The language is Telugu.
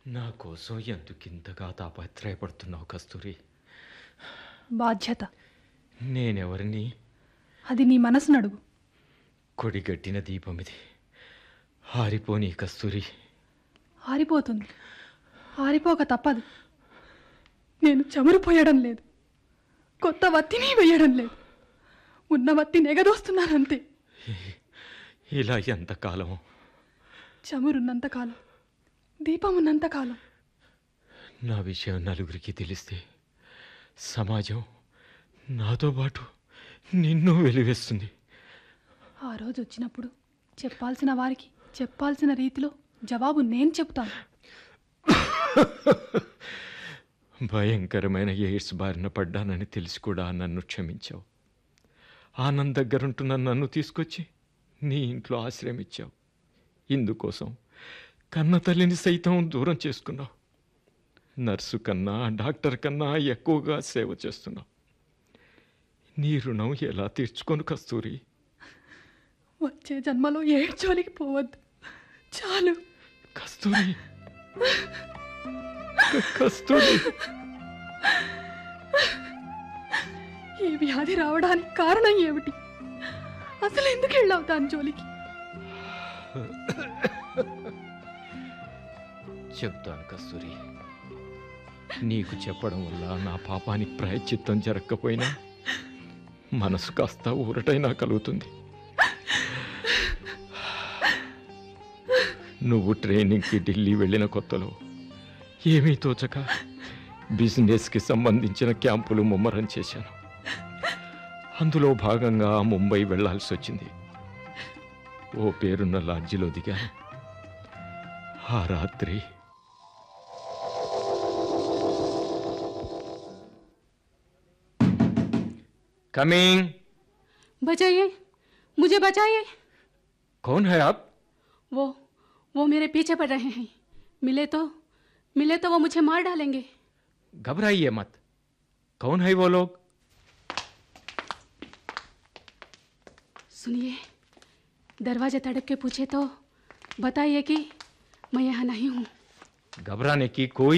నా కోసం ఎందుకింతగా తాపత్రయపడుతున్నావు కస్తూరి బాధ్యత నేనెవరిని అది నీ మనసును అడుగు కొడిగట్టిన దీపం ఇది హారిపోని కస్తూరి ఆరిపోతుంది ఆరిపోక తప్పదు నేను చమురు పోయడం లేదు కొత్త వత్తిని వేయడం లేదు ఉన్న వత్తి నెగదోస్తున్నానంతే ఇలా ఎంతకాలం చమురున్నంతకాలం దీపం ఉన్నంతకాలం నా విషయం నలుగురికి తెలిస్తే సమాజం నాతో పాటు నిన్ను వెలివేస్తుంది ఆ రోజు వచ్చినప్పుడు చెప్పాల్సిన వారికి చెప్పాల్సిన రీతిలో జవాబు నేను చెప్తాను భయంకరమైన ఎయిడ్స్ బారిన పడ్డానని తెలిసి కూడా నన్ను క్షమించావు ఆనంద్ దగ్గరుంటున్న నన్ను తీసుకొచ్చి నీ ఇంట్లో ఆశ్రయం ఇచ్చావు ఇందుకోసం కన్న తల్లిని సైతం దూరం చేసుకున్నావు నర్సు కన్నా డాక్టర్ కన్నా ఎక్కువగా సేవ చేస్తున్నావు నీ రుణం ఎలా తీర్చుకొని కస్తూరి వచ్చే జన్మలో ఏడ్చోలికి పోవద్దు చాలు కస్తూరి క- కస్తూరి ఈ వ్యాధి రావడానికి కారణం ఏమిటి అసలు ఎందుకు వెళ్ళావు దాని జోలికి చెప్తాను కస్తూరి నీకు చెప్పడం వల్ల నా పాపానికి ప్రాయశ్చిత్తం జరగకపోయినా మనసు కాస్త ఊరటైనా కలుగుతుంది నువ్వు ట్రైనింగ్కి ఢిల్లీ వెళ్ళిన కొత్తలో ఏమీ తోచక బిజినెస్కి సంబంధించిన క్యాంపులు ముమ్మరం చేశాను అందులో భాగంగా ముంబై వెళ్ళాల్సి వచ్చింది ఓ పేరున్న లాడ్జిలో దిగాను ఆ రాత్రి कमिंग बचाइए मुझे बचाइए कौन है आप वो वो मेरे पीछे पड़ रहे हैं मिले तो मिले तो वो मुझे मार डालेंगे घबराइए मत कौन है वो लोग सुनिए दरवाजे तड़प के पूछे तो बताइए कि मैं यहाँ नहीं हूँ घबराने की कोई